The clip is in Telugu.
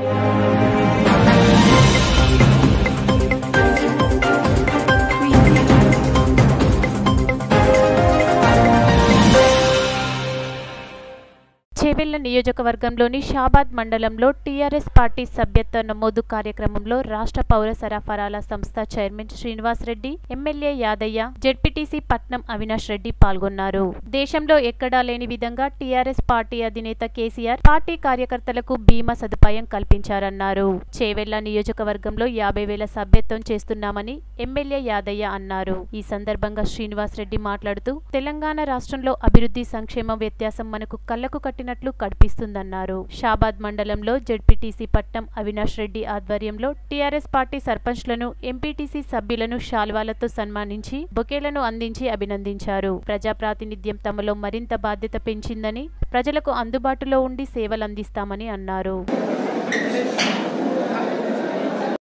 చేవెళ్ల నియోజకవర్గంలోని షాబాద్ మండలంలో టీఆర్ఎస్ పార్టీ సభ్యత్వ నమోదు కార్యక్రమంలో రాష్ట్ర పౌర సరఫరాల సంస్థ chairman Srinivas Reddy MLA Yadaiah ZPTC Patnam Avinash Reddy పాల్గొన్నారు దేశంలో ఎక్కడా లేని విధంగా టీఆర్ఎస్ పార్టీ అధినేత కేసీఆర్ పార్టీ కార్యకర్తలకు బీమా సదుపాయం కల్పించారన్నారు చేవెళ్ల నియోజకవర్గంలో యాభై వేల సభ్యత్వం చేస్తున్నామని ఎమ్మెల్యే యాదయ్య అన్నారు ఈ సందర్భంగా శ్రీనివాస్ రెడ్డి మాట్లాడుతూ తెలంగాణ రాష్ట్రంలో అభివృద్ధి సంక్షేమ వ్యత్యాసం మనకు కళ్లకు కట్టినట్లు కనిపిస్తుందన్నారు షాబాద్ మండలంలో జెడ్పీటీసీ పట్నం అవినాష్ రెడ్డి ఆధ్వర్యంలో టీఆర్ఎస్ పార్టీ సర్పంచ్లను ఎంపీటీసీ సభ్యులను శాల్వాలతో సన్మానించి బొకేలను అందించి అభినందించారు ప్రజాప్రాతినిధ్యం తమలో మరింత బాధ్యత పెంచిందని ప్రజలకు అందుబాటులో ఉండి సేవలందిస్తామని అన్నారు